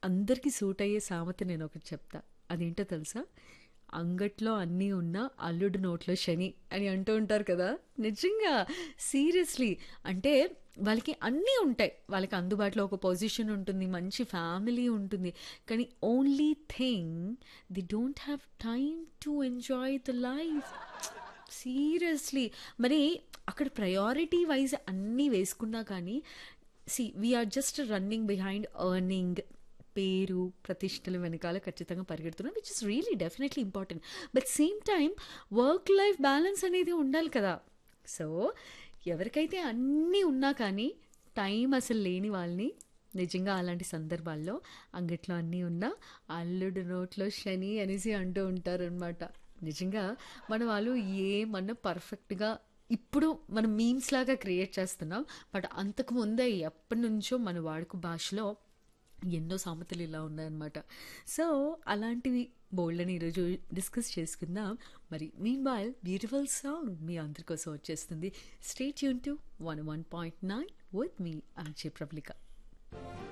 అందరికీ సూట్ అయ్యే సామెత నేను ఒకటి చెప్తా అదేంటో తెలుసా అంగట్లో అన్నీ ఉన్న అల్లుడు నోట్లో శని అని అంటూ ఉంటారు కదా నిజంగా సీరియస్లీ అంటే వాళ్ళకి అన్నీ ఉంటాయి వాళ్ళకి అందుబాటులో ఒక పొజిషన్ ఉంటుంది మంచి ఫ్యామిలీ ఉంటుంది కానీ only thing the don't have time to enjoy the life seriously మరి అక్కడ ప్రయారిటీ వైజ్ అన్నీ వేసుకున్నా కానీ see we are just running behind earning పేరు ప్రతిష్టలు వెనకాల ఖచ్చితంగా పరిగెడుతున్నాం which is really definitely important but same time work life balance అనేది ఉండాలి కదా సో ఎవరికైతే అన్నీ ఉన్నా కానీ టైం అసలు లేని వాళ్ళని నిజంగా అలాంటి సందర్భాల్లో అంగట్లో అన్నీ ఉన్నా అల్లుడు నోట్లో శని అనేసి అంటూ ఉంటారనమాట నిజంగా మన వాళ్ళు ఏమన్నా పర్ఫెక్ట్గా ఇప్పుడు మనం మీమ్స్ లాగా క్రియేట్ చేస్తున్నాం బట్ అంతకు ముందే ఎప్పటి నుంచో మన వాడుక భాషలో ఎన్నో సామెతలు ఇలా ఉన్నాయన్నమాట సో అలాంటివి బోల్డ్ని ఈరోజు డిస్కస్ చేసుకుందాం మరి మీన్ వైల్ బ్యూటిఫుల్ సాంగ్ మీ అందరి కోసం వచ్చేస్తుంది స్టేట్ యూన్ to one one point nine with మీ ఆర్జే ప్రబ్లిక